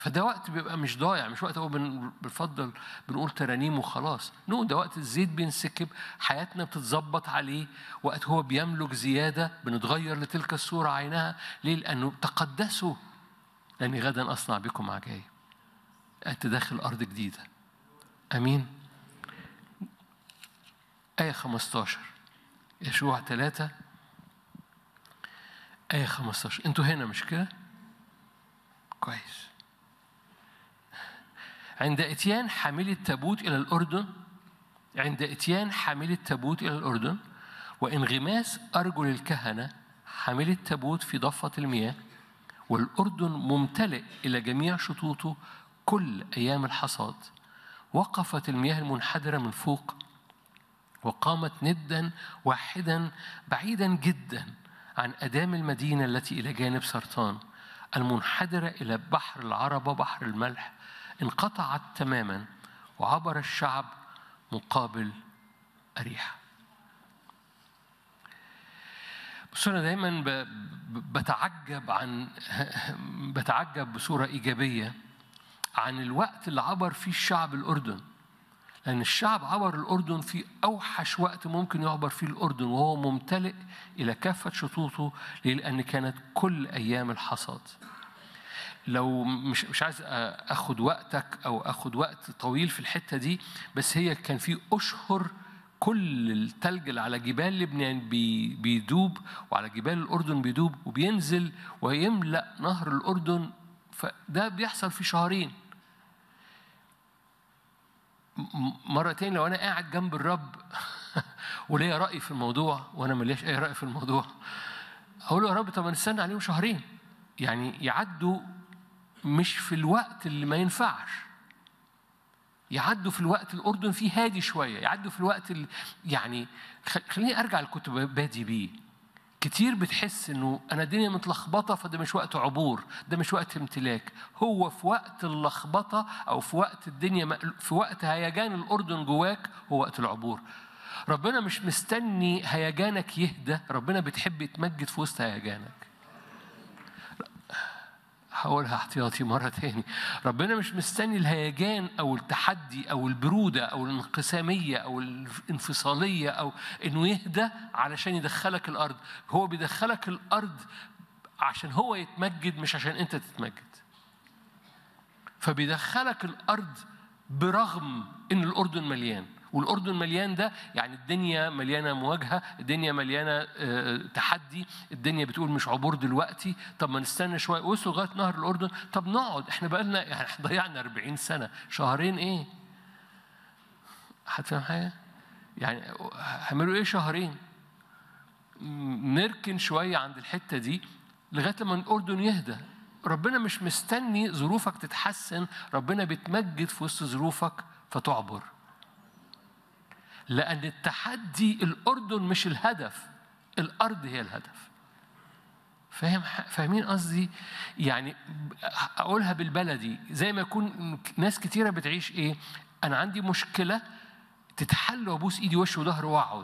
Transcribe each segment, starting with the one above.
فده وقت بيبقى مش ضايع مش وقت هو بن- بنفضل بنقول ترانيم وخلاص نو ده وقت الزيت بينسكب حياتنا بتتظبط عليه وقت هو بيملك زيادة بنتغير لتلك الصورة عينها ليه لأنه تقدسوا لأني غدا أصنع بكم عجائب أنت داخل أرض جديدة أمين آية 15 يشوع ثلاثة آية 15 أنتوا هنا مش كده؟ كويس عند إتيان حامل التابوت إلى الأردن عند إتيان حامل التابوت إلى الأردن وانغماس أرجل الكهنة حامل التابوت في ضفة المياه والأردن ممتلئ إلى جميع شطوطه كل أيام الحصاد وقفت المياه المنحدرة من فوق وقامت ندا واحدا بعيدا جدا عن أدام المدينة التي إلى جانب سرطان المنحدرة إلى بحر العربة بحر الملح انقطعت تماما وعبر الشعب مقابل أريحة بس أنا دايما ب- ب- بتعجب عن بتعجب بصورة إيجابية عن الوقت اللي عبر فيه الشعب الأردن لأن الشعب عبر الأردن في أوحش وقت ممكن يعبر فيه الأردن وهو ممتلئ إلى كافة شطوطه ليه؟ لأن كانت كل أيام الحصاد لو مش مش عايز اخد وقتك او اخد وقت طويل في الحته دي بس هي كان في اشهر كل التلج اللي على جبال لبنان بي- بيدوب وعلى جبال الاردن بيدوب وبينزل ويملا نهر الاردن فده بيحصل في شهرين م- مرة تاني لو أنا قاعد جنب الرب وليا رأي في الموضوع وأنا ملياش أي رأي في الموضوع أقول له يا رب طب ما نستنى عليهم شهرين يعني يعدوا مش في الوقت اللي ما ينفعش يعدوا في الوقت الأردن فيه هادي شوية يعدوا في الوقت اللي يعني خ- خليني أرجع لكنت بادي بيه كتير بتحس انه انا الدنيا متلخبطه فده مش وقت عبور ده مش وقت امتلاك هو في وقت اللخبطه او في وقت الدنيا مقل- في وقت هيجان الاردن جواك هو وقت العبور ربنا مش مستني هيجانك يهدى ربنا بتحب يتمجد في وسط هيجانك هقولها احتياطي مرة تاني ربنا مش مستني الهيجان أو التحدي أو البرودة أو الانقسامية أو الانفصالية أو إنه يهدى علشان يدخلك الأرض هو بيدخلك الأرض عشان هو يتمجد مش عشان أنت تتمجد فبيدخلك الأرض برغم إن الأردن مليان والأردن مليان ده يعني الدنيا مليانة مواجهة الدنيا مليانة آه، تحدي الدنيا بتقول مش عبور دلوقتي طب ما نستنى شوية وصلوا لغاية نهر الأردن طب نقعد احنا بقالنا يعني احنا ضيعنا 40 سنة شهرين ايه هتفهم حاجة يعني هعملوا ايه شهرين م- نركن شوية عند الحتة دي لغاية لما الأردن يهدى ربنا مش مستني ظروفك تتحسن ربنا بيتمجد في وسط ظروفك فتعبر لأن التحدي الأردن مش الهدف الأرض هي الهدف فاهم فاهمين قصدي يعني أقولها بالبلدي زي ما يكون ناس كتيرة بتعيش إيه أنا عندي مشكلة تتحل وأبوس إيدي وش وظهر وأقعد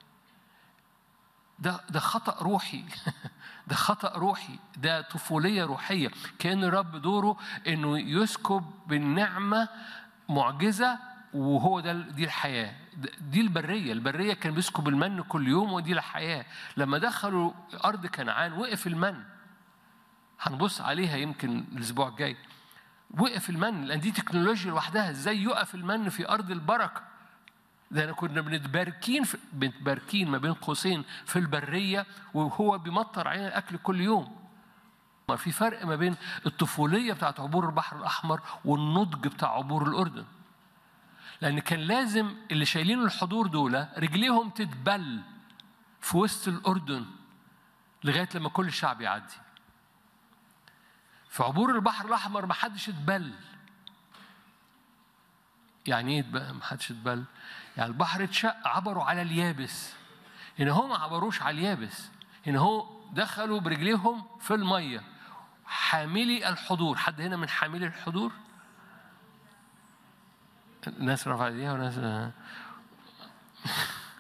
ده ده خطأ روحي ده خطأ روحي ده طفولية روحية كان الرب دوره إنه يسكب بالنعمة معجزة وهو ده دي الحياة دي البرية البرية كان بيسكب المن كل يوم ودي الحياة لما دخلوا أرض كنعان وقف المن هنبص عليها يمكن الأسبوع الجاي وقف المن لأن دي تكنولوجيا لوحدها إزاي يقف المن في أرض البركة ده أنا كنا بنتباركين في بنتباركين ما بين قوسين في البرية وهو بيمطر علينا الأكل كل يوم ما في فرق ما بين الطفولية بتاعت عبور البحر الأحمر والنضج بتاع عبور الأردن لأن كان لازم اللي شايلين الحضور دول رجليهم تتبل في وسط الأردن لغاية لما كل الشعب يعدي في عبور البحر الأحمر ما حدش اتبل يعني ايه اتبل؟ ما حدش اتبل يعني البحر اتشق عبروا على اليابس هنا هم ما عبروش على اليابس هنا هو دخلوا برجليهم في الميه حاملي الحضور حد هنا من حاملي الحضور ناس رفع ايديها وناس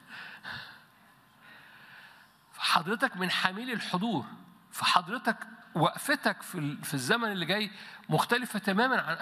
حضرتك من حاملي الحضور فحضرتك وقفتك في ال- في الزمن اللي جاي مختلفة تماما عن